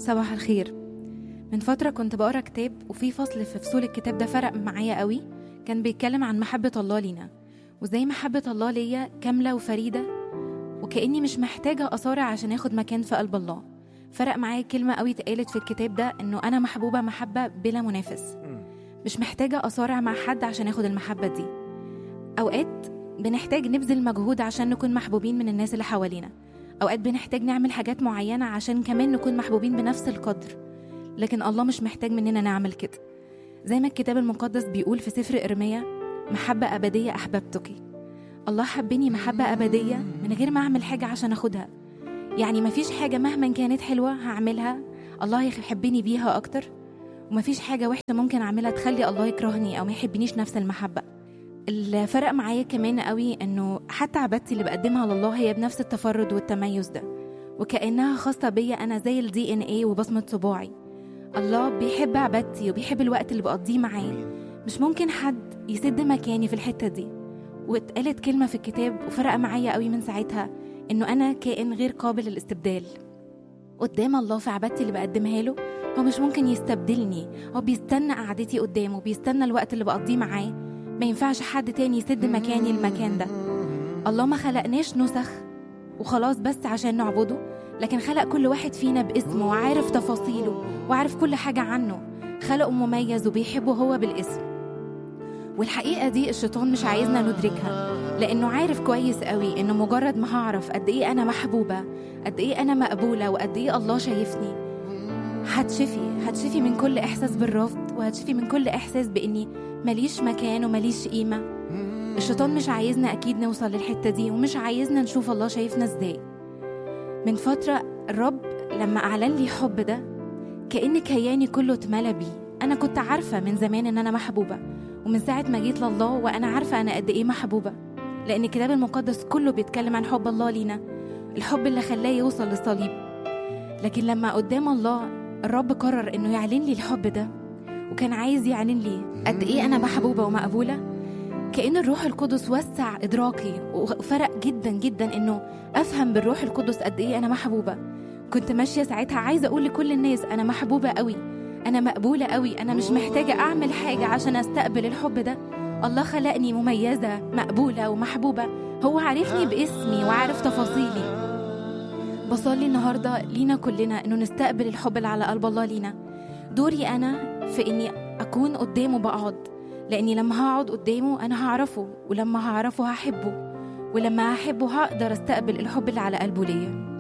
صباح الخير من فترة كنت بقرا كتاب وفي فصل في فصول الكتاب ده فرق معايا قوي كان بيتكلم عن محبة الله لينا وزي محبة الله ليا كاملة وفريدة وكأني مش محتاجة أصارع عشان آخد مكان في قلب الله فرق معايا كلمة قوي اتقالت في الكتاب ده إنه أنا محبوبة محبة بلا منافس مش محتاجة أصارع مع حد عشان آخد المحبة دي أوقات بنحتاج نبذل مجهود عشان نكون محبوبين من الناس اللي حوالينا أوقات بنحتاج نعمل حاجات معينة عشان كمان نكون محبوبين بنفس القدر لكن الله مش محتاج مننا نعمل كده زي ما الكتاب المقدس بيقول في سفر إرميا محبة أبدية أحببتك الله حبني محبة أبدية من غير ما أعمل حاجة عشان أخدها يعني مفيش حاجة مهما كانت حلوة هعملها الله يحبني بيها أكتر ومفيش حاجة وحشة ممكن أعملها تخلي الله يكرهني أو ما يحبنيش نفس المحبة اللي فرق معايا كمان قوي انه حتى عبادتي اللي بقدمها لله هي بنفس التفرد والتميز ده وكانها خاصه بيا انا زي الدي ان ايه وبصمه صباعي الله بيحب عبادتي وبيحب الوقت اللي بقضيه معاه مش ممكن حد يسد مكاني في الحته دي واتقالت كلمه في الكتاب وفرق معايا قوي من ساعتها انه انا كائن غير قابل للاستبدال قدام الله في عبادتي اللي بقدمها له هو مش ممكن يستبدلني هو بيستنى قعدتي قدامه بيستنى الوقت اللي بقضيه معاه ما ينفعش حد تاني يسد مكاني المكان ده الله ما خلقناش نسخ وخلاص بس عشان نعبده لكن خلق كل واحد فينا باسمه وعارف تفاصيله وعارف كل حاجة عنه خلقه مميز وبيحبه هو بالاسم والحقيقة دي الشيطان مش عايزنا ندركها لأنه عارف كويس قوي إنه مجرد ما هعرف قد إيه أنا محبوبة قد إيه أنا مقبولة وقد إيه الله شايفني هتشفي هتشفي من كل إحساس بالرفض وهتشفي من كل إحساس بإني ماليش مكان وماليش قيمة الشيطان مش عايزنا أكيد نوصل للحتة دي ومش عايزنا نشوف الله شايفنا إزاي من فترة الرب لما أعلن لي حب ده كأن كياني كله اتملى بيه أنا كنت عارفة من زمان إن أنا محبوبة ومن ساعة ما جيت لله وأنا عارفة أنا قد إيه محبوبة لأن الكتاب المقدس كله بيتكلم عن حب الله لينا الحب اللي خلاه يوصل للصليب لكن لما قدام الله الرب قرر إنه يعلن لي الحب ده وكان عايز يعلن لي قد ايه انا محبوبه ومقبوله كأن الروح القدس وسع إدراكي وفرق جدا جدا إنه أفهم بالروح القدس قد إيه أنا محبوبة كنت ماشية ساعتها عايزة أقول لكل الناس أنا محبوبة قوي أنا مقبولة قوي أنا مش محتاجة أعمل حاجة عشان أستقبل الحب ده الله خلقني مميزة مقبولة ومحبوبة هو عارفني باسمي وعارف تفاصيلي بصلي النهاردة لينا كلنا إنه نستقبل الحب اللي على قلب الله لينا دوري أنا في إني أكون قدامه بقعد لأني لما هقعد قدامه أنا هعرفه ولما هعرفه هحبه ولما هحبه هقدر استقبل الحب اللي على قلبه ليا